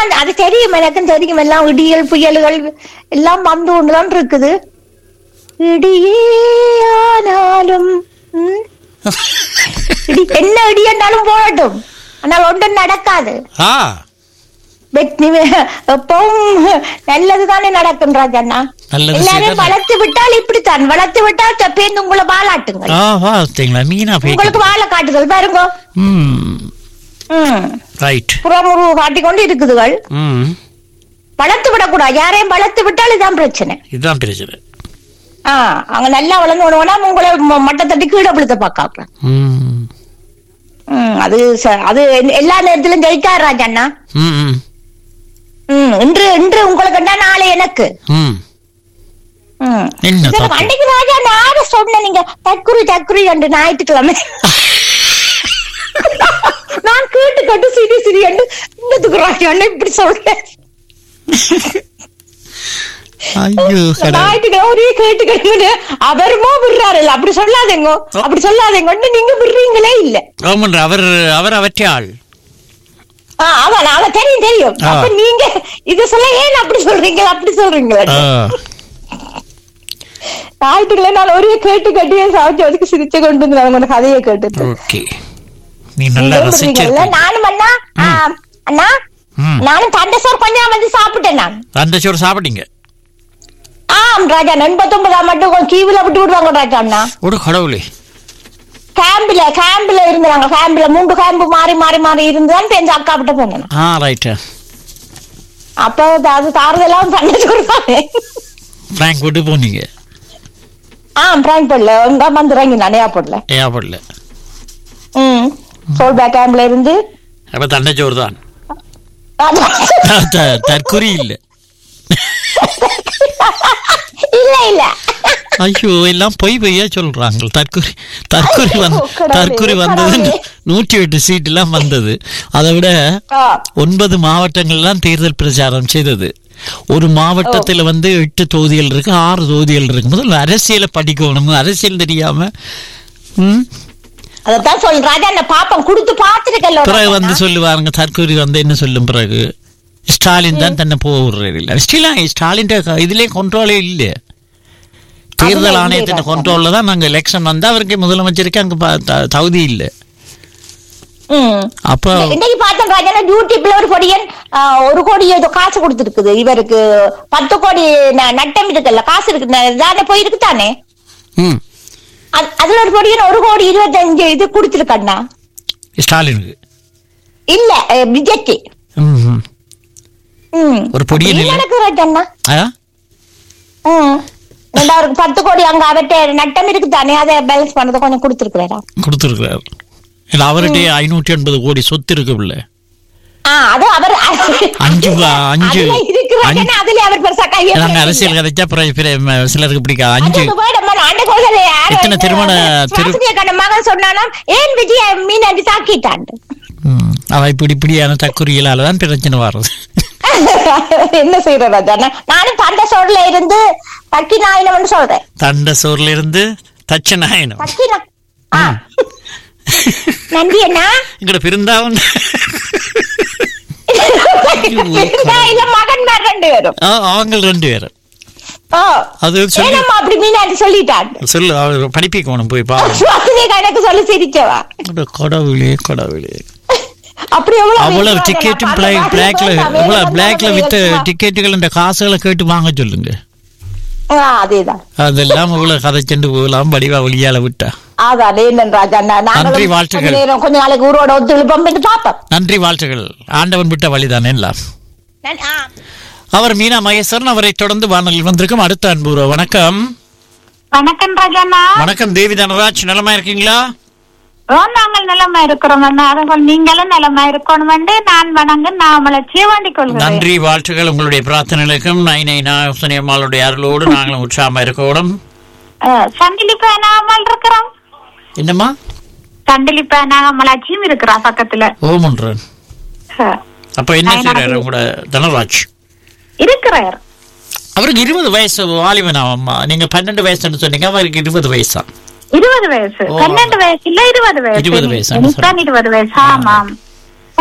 அந்த- அது தெரியும் எனக்கும் தெரியும் எல்லாம் இடியல் புயல்கள் எல்லாம் வந்து கொண்டுதான் இருக்குது இடியே ஆனாலும் ம், இடி என்ன இடி என்றாலும் போகட்டும் ஆனால் ஒன்றும் நடக்காது ஆ வெற்றி வே- எப்பவும் நல்லதுதானே நடக்கும் ராஜண்ணா நல்லது எல்லாரையும் செய்தால் வளர்த்து விட்டால் இப்படித்தான் வளர்த்து விட்டால் தப்பேந்து உங்களை வாழாட்டுங்கள் ஆ பார்த்தீங்களா மீனா போய் உங்களுக்கு வாழ காட்டுதல் பாருங்க ம் ம் ரைட் புறமுறு காட்டிக்கொண்டு இருக்குதுகள் ம் வளர்த்து விடக்கூடாது யாரையும் வளர்த்து விட்டால் இதான் பிரச்சனை இதுதான் பிரச்சனை ஆ அங்க நல்லா வளர்ந்து விடுவோம்னா உங்களை ம- மட்டை தட்டி கீழே விழுத்த பார்க்கலாம் ம் ம் அது ச- அது எல்லா நேரத்திலும் ஜெயிக்காரு ராஜண்ணா ம் ம் ம் இன்று இன்று உங்களுக்கு கண்டா நாளை எனக்கு ம் ம் என்ன சரி, தப்பு? அன்னைக்கு ராஜா நான் சொன்ன நீங்க தக்குரி தக்குரி என்று ஞாயிற்றுக்கிழமை நான் கேட்டு கேட்டு சிரி சிரி என்று இன்னத்துக்கு ராஜா அண்ணன் இப்படி சொல்றேன் ஐயோ கடவுள். ஞாயிற்றுக்கிழமை ஒரே கேட்டு கேட்டு அவருமோ விடுறாரு அப்படி சொல்லாதீங்க அப்படி சொல்லாதீங்க நீங்க விடுறீங்களே இல்ல ஆமாண்ட அவர் அவர் அவற்றை ஆள் ஆ, அதான் அவன் தெரியும் தெரியும் ஆ. அப்ப நீங்க இது சொல்ல ஏன் அப்படி சொல்றீங்க அப்படி சொல்றீங்க ஆ ஞாயிற்றுக்கிழமை நான் ஒரே கேட்டு கேட்டு சாப்பிட்டு அதுக்கு சிரிச்சு கொண்டு வந்து அவங்க கதையை கேட்டு ஓகே நீ நல்லா நீங்களும் ரசிச்சிருக்க விடுறீங்கல்ல? நானும் அண்ணா ஆ, அண்ணா ம் நானும் தண்டை சோறு கொஞ்சம் வந்து சாப்பிட்டேன் நான் அந்த சோறு சாப்பிட்டீங்க ஆம் ராஜா எண்பத்தொன்பதாம் மட்டும் கீவில விட்டு விடுவாங்க ராஜா அண்ணா ஒரு கடவுளே கேம்பில கேம்பில இருந்தாங்க கேம்பில மூன்று கேம்பு மாறி மாறி மாறி இருந்துதான் பேருந்து அக்கா விட்ட போனேன் ஆ ரைட்டு அப்போ அது தாறுதெல்லாம் தண்டை சோறு தானே ஃப்ராங்க் விட்டு போனீங்க ஆ பிராங்க் பண்ணல உங்க வந்து இறங்கி நனையா போடல ஏப்படல ம் சோல்பேக் கேம்ப்ல இருந்து அப்ப தண்டை சோறு தான் அதான். த- த- தற்குறி இல்ல இல்ல இல்ல ஐயோ எல்லாம் பொய் பொய்யா சொல்றாங்க தற்குறி தற்குறி வந்து ஐயோ, கடவுளே, தற்குறி வந்தது கடவுளே. நூற்றி எட்டு சீட் எல்லாம் வந்தது அதை விட ஆ, ஒன்பது மாவட்டங்கள்லாம் தேர்தல் பிரச்சாரம் செய்தது ஒரு மாவட்டத்தில் வந்து எட்டு தொகுதிகள் இருக்கு ஆறு தொகுதிகள் இருக்கு முதல்ல அரசியலை படிக்கணும் அரசியல் தெரியாம ம், அதத்தான் சொல்றேன் ராஜா அந்த பாப்பம் கொடுத்து பாத்துருக்கல பிறகு வந்து சொல்லுவாருங்க தற்கொலை வந்து என்ன சொல்லும் பிறகு ஸ்டாலின் தான் தன்னை போடுறாரு இல்ல ஸ்டிலாம் ஸ்டாலின் இதுலயே கண்ட்ரோலே இல்ல தேர்தல் அதுல ஆணையத்தின் இல்லையா? கண்ட்ரோல்ல தான் நாங்க எலெக்ஷன் வந்தா அவருக்கு முதலமைச்சருக்கு அங்க ப- த- தகுதி இல்ல ம் அப்ப இன்னைக்கு பார்த்தேன் ராஜா யூடியூப்ல ஒரு பொடியன் ஆ, ஒரு கோடி ஏதோ காசு கொடுத்துருக்குது இவருக்கு பத்து கோடி ந- நட்டம் இருக்குல்ல காசு இருக்கு ந- தானே போயிருக்கு தானே ம் அது- அதுல ஒரு பொடியன் ஒரு கோடி இருபத்தஞ்சு இது கொடுத்துருக்கண்ணா ஸ்டாலினுக்கு இல்ல விஜய்க்கு ம், ம். ம் ஒரு பொடியன் அப்படி இல்ல? நடக்குது ராஜண்ணா ஆ? ம் ரெண்டாயிரம் பத்து கோடி அங்க அவர்கிட்ட நட்டம் இருக்கு தானே அதை பேலன்ஸ் பண்ணதை கொஞ்சம் கொடுத்துருக்குறா கொடுத்திருக்கிறார் இல்ல அவர்கிட்ட ஐநூற்றி எண்பது கோடி சொத்து இருக்குல்ல ஆ அது அவர் அஞ்சு பா- அஞ்சு- அதுல இருக்கு ராஜண்ணா, அஞ்சு- அதுல அவர் பெருசா கையை நாங்க அரசியல் கதைச்சா பிற- பிற- ம- சிலருக்கு பிடிக்காது அஞ்சு அஞ்சு போயிடம்மா, நான் ஆண்ட கோயில்ல யாரோ எத்தனை இந்த திருமண திரு- சுவாசினிய கண்ட மகன் சொன்னானாம் ஏன் விஜய் மீனாண்டி தாக்கிட்டான் ம், அவ இப்படி இப்படியான தற்குறிகளால தான் பிரச்சனை வர்றது என்ன செய்யற ராஜா நானும் தண்ட சோறுல இருந்து தக்கி நாயினம்னு சொல்றேன் தண்ட சோர்ல இருந்து தச்ச நாயனம் தக்கி நா- ஆ. நன்றி அண்ணா இங்கட பிருந்தாவன் இல்ல மகன் மேல ரெண்டு பேரும் ஆ, அவங்க ரெண்டு பேரும் ஓ. அது சொல்லி ஏனம்மா அப்படி மீனாண்டி சொல்லிட்டான் சொல்லு அவர் படிப்பிக்கணும் போய் பாவம் சுவாசினிய கணக்கு சொல்லி சிரிச்சவா அட கடவுளே கடவுளே அப்படி எவ்வளவு அவ்வளவு வீசுவாங்க, டிக்கெட்டும் நான் பிளாக் பார்த்த பிளாக்ல மாதிரி இவ்வளவு தமிழ்ல பிளாக்ல வந்து வித்த பேசுவா. டிக்கெட்டுகள் இந்த காசுகளை கேட்டு வாங்க சொல்லுங்க ஆ, அதேதான் அதெல்லாம் இவ்வளவு கதை செண்டு போகலாம் படிவா ஒளியால விட்டா அதான் ஏனன் ராஜா நான் நன்றி, நாங்களும் வாழ்த்துக்கள். கொஞ்ச நேரம் கொஞ்ச நாளைக்கு ஊரோட ஒத்துழைப்போம் என்று பார்ப்போம் நன்றி வாழ்த்துகள் ஆண்டவன் விட்ட வழிதானே எல்லாம் நன்- ஆ. அவர் மீனா மகேஸ்வரன் அவரை தொடர்ந்து வானொலியில் வந்திருக்கும் அடுத்த அன்பு வணக்கம் வணக்கம் ராஜாண்ணா வணக்கம் தேவி தனராஜ் நலமா இருக்கீங்களா ஓ நாங்கள் நலமா இருக்கிறோம் அண்ணா அதுபோல் நீங்களும் நலமா இருக்கணும் என்று நான் வணங்க நாமலட்சிய வேண்டிக் கொள்கிறேன் நன்றி வாழ்த்துக்கள் உங்களுடைய பிரார்த்தனைகளுக்கும் நைனை நாயசனி அம்மாளுடைய அருளோடு நாங்களும் உற்சாகமா இருக்கணும் அஹ், சண்டிலிப்ப நாமல் இருக்கிறோம் என்னம்மா சண்டிலிப்ப நாமலட்சியும் இருக்கிறா பக்கத்துல ஓமன்றன் அஹ், அப்ப என்ன நான் செய்யறாரு அது- உங்களோட தனராஜ் இருக்கிறார் அவருக்கு இருபது வயசு வாலிபனா அம்மா நீங்க பன்னெண்டு வயசுன்னு சொன்னீங்க அவருக்கு இருபது வயசா இருபது வயசு ஓ. பன்னெண்டு வயசு இல்ல இருபது வயசு இருபது வயசு, எனக்குதான் இருபது வயசு ஆமாம்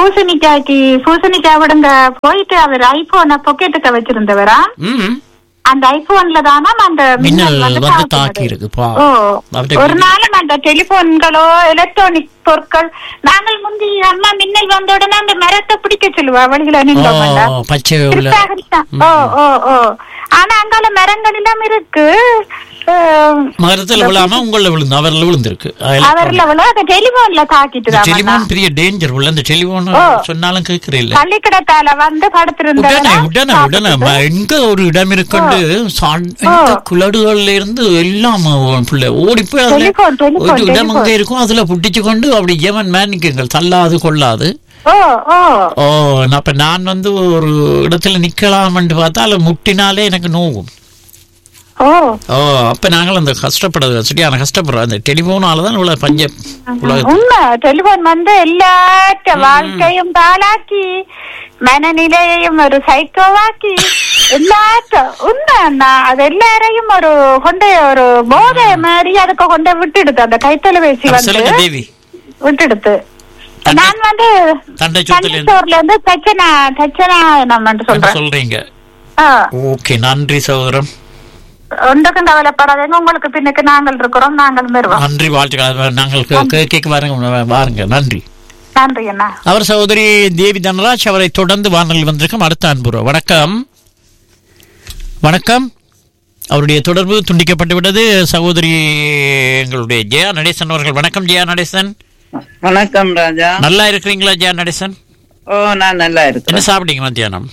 பூசணிக்காய்க்கு பூசணிக்காய் விடுங்க போயிட்டு அவர் ஐபோனை பொக்கெட்டுக்க வச்சிருந்தவரா ம் அந்த ஐபோன்ல தானா அந்த மின்னல் வந்து தாக்கி தாக்கினது. இருக்கு பா ஓ அவர்ட்ட ஒரு நாளும் அந்த டெலிபோன்களோ எலக்ட்ரானிக் பொருட்கள் நாங்கள் முந்தி அம்மா மின்னல் வந்த உடனே அந்த மரத்தை பிடிக்க சொல்லுவா வழியில நின்றோம்டா ஓ, பச்சை உள்ள ஓ ஓ ஓ ஆனா அங்கால மரங்கள் எல்லாம் இருக்கு அஹ், மரத்துல விழாம உங்கள விழுந்து அவர்ல விழுந்திருக்கு அவர்ல விழ அந்த டெலிபோன்ல தாக்கிட்டு டெலிபோன் பெரிய டேஞ்சர் உள்ள அந்த டெலிபோன் சொன்னாலும் கேட்கறே இல்ல பள்ளிக்கூடத்தால வந்து படுத்திருந்த உடனே உடனே உடனே ம- எங்க ஒரு இடம் இருக்குண்டு சான்- இந்த குளடுகள்ல இருந்து எல்லாம் அவன் பிள்ளை ஓடி போய் அதுல டெலிபோன், டெலிபோன், ஒரு இடம் அங்க டெலிபோன். இருக்கும் அதுல புட்டிச்சு கொண்டு அப்படி ஏமன் மேனிக்குங்கள் தள்ளாது கொள்ளாது ஓ ஓ ஓ நான் அப்ப நான் வந்து ஒரு இடத்துல நிக்கலாம்னு பார்த்தா அதுல முட்டினாலே எனக்கு நோவும் ஓ ஓ அப்ப நாங்கள் அந்த கஷ்டப்படுறது சரியான கஷ்டப்படுறோம் அந்த டெலிபோனால தான் இவ்வளவு பஞ்ச உலக உண்மை டெலிபோன் வந்து எல்லாத்த வாழ்க்கையும் தாளாக்கி மனநிலையையும் ஒரு சைக்கோவாக்கி எல்லாத்த உண்மை அண்ணா அது எல்லாரையும் ஒரு கொண்டு ஒரு போதை மாதிரி அதுக்கு கொண்டு விட்டுடுது அந்த கைத்தொலைபேசி சொல்லுங்க வந்து தேவி விட்டுடுது தண்டை- நான் வந்து தண்டை சொத்துல இருந்து தண்டச்சோர்ல இருந்து தச்சனா தச்சனா நம்ம என்ன சொல்றேன் சொல்றீங்க ஆ, ஓகே நன்றி சகோதரம் ஒன்றுக்கும் கவலைப்படாதீங்க உங்களுக்கு பின்னுக்கு நாங்கள் இருக்கிறோம் நாங்கள் வருவோம் நன்றி வாழ்த்துக்கள் நாங்கள் கே- கே- கேட்க பாருங்க பாருங்க நன்றி நன்றி அண்ணா அவர் சகோதரி தேவி தனராஜ் அவரை தொடர்ந்து வானொலி வந்திருக்கும் அடுத்த அன்புறோம் வணக்கம் வணக்கம் அவருடைய தொடர்பு துண்டிக்கப்பட்டு விட்டது சகோதரி எங்களுடைய ஜெயா நடேசன் அவர்கள் வணக்கம் ஜெயா நடேசன் வணக்கம் ராஜா நல்லா இருக்கிறீங்களா ஜெயா நடேசன் ஓ நான் நல்லா என்ன இருக்கேன் சாப்பிட்டீங்க மத்தியானம்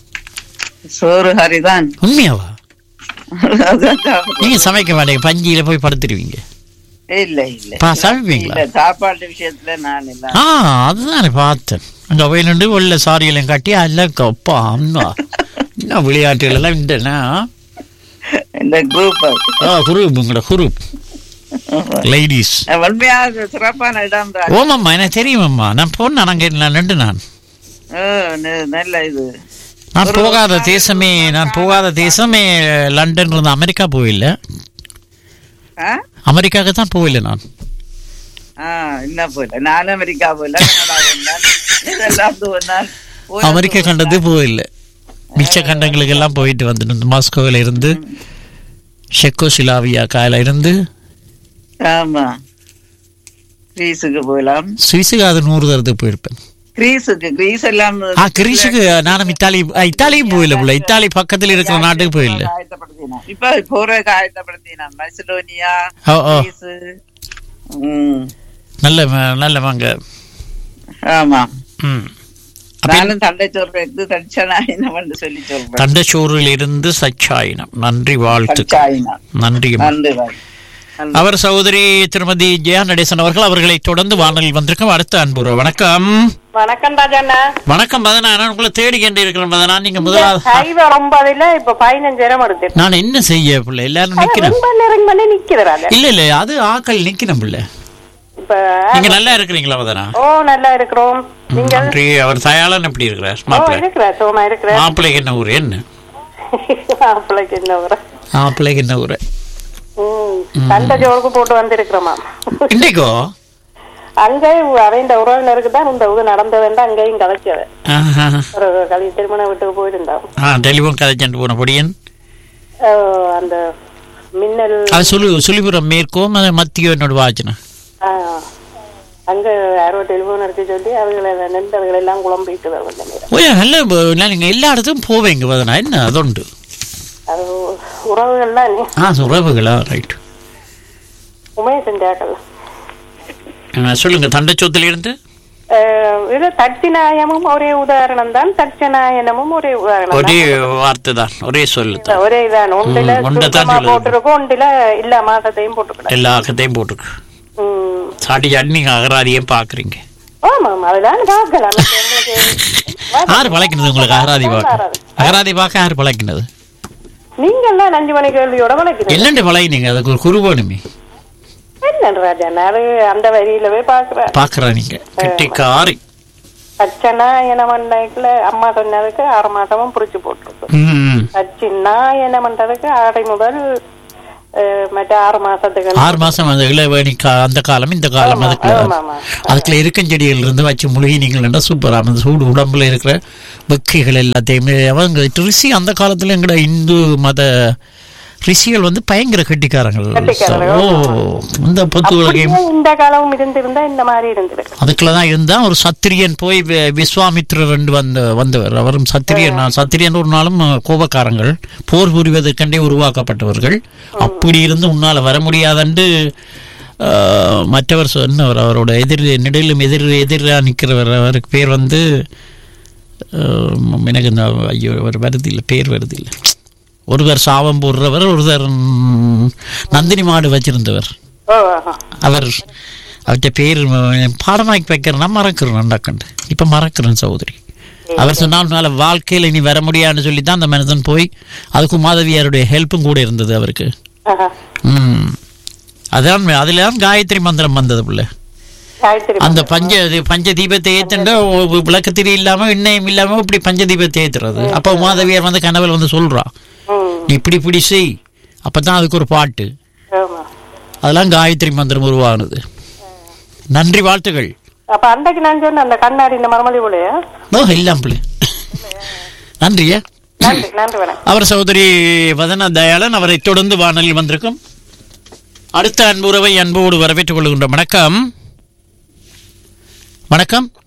சோறு ஹரிதான் உண்மையாவா அதான் சாப்பிடுறேன். நீங்க சமைக்க மாட்டீங்க பஞ்சியில போய் படுத்துருவீங்க இல்ல இல்ல பா, சமைப்பீங்களா இல்ல சாப்பாட்டு விஷயத்துல நான் இல்ல ஆ அதுதானே பார்த்தேன் அங்க போயிட்டு உள்ள சாரியெல்லாம் கட்டி அல்ல கப்பா அம்மா என்ன விளையாட்டுகள் எல்லாம் இந்தனா இந்த குரூப் ஆ குரூப் உங்களோட குரூப் லேடிஸ் உண்மையாக சிறப்பான இடம் ராஜா ஓமம்மா எனக்கு தெரியுமம்மா நான் போனேன் அங்கே நான் நின்று நான் ஓ, ந- நல்ல இது நான் போகாத தேசமே நான் போகாத தேசமே லண்டன் இருந்து அமெரிக்கா போயில்ல ஆ? அமெரிக்காவுக்கு தான் போயில்ல நான் ஆ, என்ன போல நான் அமெரிக்கா போல கனடா போனேன். இதெல்லாம் போனேன். போய் அமெரிக்கா கண்டது போயில்ல மிச்ச கண்டங்களுக்கு எல்லாம் போயிட்டு வந்துட்டு மாஸ்கோவில் இருந்து செக்கோசிலாவியாக்கால இருந்து ஆமா கிரீஸுக்கு போகலாம் சுவிஸுக்கு அது நூறு தரத்துக்கு போயிருப்பேன் கிரீஸுக்கு கிரீஸ் எல்லாம் ஆ கிரீஸுக்கு நானும் இத்தாலி ஆ, இத்தாலியும் போயில்ல புள்ள இத்தாலி பக்கத்தில் இருக்கிற நாட்டுக்கு போயில்ல ஆயத்தப்படுத்தினான். இப்ப போற ஆயத்தப்படுத்தினான் மெசடோனியா ஓ ஓ கிரீஸ் ம் நல்ல ம- நல்ல வாங்க ஆமா ம் அப்ப நானும் தண்டை சொல்றது தட்சணாயினம் சொல்லி சொல்றேன் தண்டச்சோறில் இருந்து சச்சாயினம் நன்றி வாழ்த்து தட்சாயினம் நன்றி நன்றி பாய் நன்றி. அவர் சகோதரி திருமதி ஜெயா நடேசன் அவர்கள் அவர்களை தொடர்ந்து வானலில் வந்திருக்கும் அடுத்த அன்புறவு வணக்கம் வணக்கம் ராஜண்ணா வணக்கம் மதனா நான் உங்களை தேடி கொண்டு இருக்கிறேன் மதனா நீங்க முதலாவது ஹைவே ஒன்பதுல இப்ப பதினஞ்சாயிரம் எடுத்து நான் என்ன செய்ய பிள்ளை எல்லாரும் நிக்கிறேன் ரொம்ப நேரம் பண்ணி நிக்கிது ராஜா இல்ல இல்ல அது ஆக்கள் நிக்கணும் பிள்ளை இப்ப நீங்க நல்லா இருக்கிறீங்களா மதனா ஓ நல்லா இருக்கிறோம் நீங்க நன்றி அவர் தயாளன் எப்படி இருக்கிறார் ஓ மாப்பிள்ளை இருக்கிற சோமா இருக்கிற மாப்பிள்ளைக்கு என்ன ஊர் என்ன மாப்பிள்ளைக்கு என்ன ஊரு மாப்பிள்ளைக்கு என்ன ஊர் ம் சண்டை ஜோருக்கு போட்டு வந்திருக்கிறோமா இன்றைக்கோ அங்கே அவன் உறவினருக்கு தான் இந்த இது நடந்ததுண்டு அங்கேயும் கதைச்சது ஆஹா. ஒரு கல்வி திருமண வீட்டுக்கு போயிருந்தோம் ஆ டெலிஃபோன் கதைச்சண்டு போன பொடியன் ஓ, அந்த மின்னல் அது சொல்லு சொல்லிபுரம் மேற்கோ ம- மத்தியோ என்னோட வாச்சனை ஆ, அங்க யாரோ டெலிபோன் எடுத்து சொல்லி அவங்களை நண்பர்கள் எல்லாம் குழம்பிட்டு கொஞ்ச நேரம் ஓ நல்ல ப- நான் நீங்க எல்லா இடத்துக்கும் போவேங்க வதனா என்ன அதுண்டு அது உறவுகள்லாம் ஆ உறவுகளா ரைட் உமைய செஞ்சாக்கள் சொல்லுங்க தண்டச்சோத்துல இருந்து அஹ் இது தட்சிணாயமும் ஒரே உதாரணம் தான் தட்சணாயனமும் ஒரே உதாரணம் ஒரே வார்த்தை தான் ஒரே சொல்லு தான். தான் ஒரே இதான் ஒன்றில ம், ஒன்றைத்தான் சுருக்கமா சொல்லுது. போட்டிருக்கும் ஒன்றில எல்லா மாசத்தையும் போட்டுக்கிட்டேன் எல்லா கதையும் போட்டுருக்கு ம் சாட்டி சாட்டி நீங்க அகராதியும் பாக்குறீங்க ஆமா ஆமா அதெல்லாம் பார்க்கலாம் இப்ப எங்களுக்கு யாரு பழக்கினது உங்களுக்கு அகராதி பார்க்க வராது. அகராதி பார்க்க யாரு பழக்கினது நீங்க எல்லாம் அஞ்சு மணி கேள்வியோட வளர்க்கிறீங்க என்னண்டு பழகினீங்க அதுக்கு ஒரு குரு வேணுமே என்ன ராஜா அது அந்த வரியில போய் பாக்குறேன் பாக்குறா நீங்க கெட்டிக்காரி தட்சணாயன மண்டைக்குள்ள அம்மா சொன்னதுக்கு ஆறு மாசமும் புடிச்சு போட்டிருக்கு ம் தட்சிணாயன மண்டதுக்கு ஆடை முதல் அஹ், மற்ற ஆறு மாசத்துக்கு ஆறு மாசம் அந்த இளவேணி கா அந்த காலம் இந்த காலம் ஆமா, அதுக்குள்ள ஆமா, ஆமா. அதுக்குள்ள இருக்கஞ்செடிகள் இருந்து வச்சு முழுகினீங்கன்னா சூப்பரா அந்த சூடு உடம்புல இருக்கிற வெக்கைகள் எல்லாத்தையுமே அவங்க ரிஷி அந்த காலத்துல எங்கட இந்து மத ரிஷிகள் வந்து பயங்கர கெட்டிக்காரங்கள் கெட்டிக்காரர்கள், ஓ இந்த பொத்து உலகையும் அப்படியே இந்த காலமும் இருந்திருந்தா இந்த மாதிரி இருந்திருக்கு அதுக்குள்ள தான் இருந்தா ஒரு சத்திரியன் போய் வி- விஸ்வாமித்திரர் ரெண்டு வந்த வந்தவர் அவரும் சத்திரியன் சத்திரியன் ஒரு நாளும் அஹ், கோபக்காரங்கள் போர் புரிவதற்கண்டே உருவாக்கப்பட்டவர்கள் அப்படி இருந்து உன்னால வர முடியாதண்டு அஹ், மற்றவர் சொன்னவர் அவரோட எதிர் நெடிலும் எதிர் எதிராக நிற்கிறவர் அவருக்கு பேர் வந்து அஹ், எனக்கு இந்த ஐயோ ஒரு வருது இல்லை பேர் வருது இல்லை ஒருவர் சாபம் போடுறவர் ஒருவர் ம், நந்தினி மாடு வச்சிருந்தவர் ஓ ஆஹா. அவர் அவர்கிட்ட பேர் பாடமாக்கி வைக்கிறேன்னா மறக்கிறேன் டக்குண்டு இப்போ மறக்கிறேன் சகோதரி அவர் சொன்னால் உன்னால வாழ்க்கையில் இனி வர முடியாதுன்னு சொல்லி தான் அந்த மனிதன் போய் அதுக்கு மாதவியாருடைய ஹெல்ப்பும் கூட இருந்தது அவருக்கு ஆஹா. ம் அதான் அதில் தான் காயத்ரி மந்திரம் வந்தது பிள்ளை காயத்ரி அந்த பஞ்ச இது பஞ்ச தீபத்தை ஏத்துண்டா விளக்கத்திரி இல்லாம எண்ணெயும் இல்லாம இப்படி பஞ்ச தீபத்தை ஏத்துறது அப்ப மாதவியார் வந்து கனவுல வந்து சொல்றா ம் நீ இப்படி இப்படி செய் அப்பதான் அதுக்கு ஒரு பாட்டு ஆமா அதெல்லாம் காயத்ரி மந்திரம் உருவானது நன்றி வாழ்த்துகள் அப்ப அன்றைக்கு நான் சொன்ன அந்த கண்ணாடி இந்த மரமதி போலயா ஓ எல்லாம் பிள்ளை நன்றியா நன்றி நன்றி வணக்கம் அவர் சகோதரி வதன தயாளன் அவரை தொடர்ந்து வானலில் வந்திருக்கும் அடுத்த அன்புறவை அன்போடு வரவேற்றுக் கொள்கின்ற வணக்கம் வணக்கம்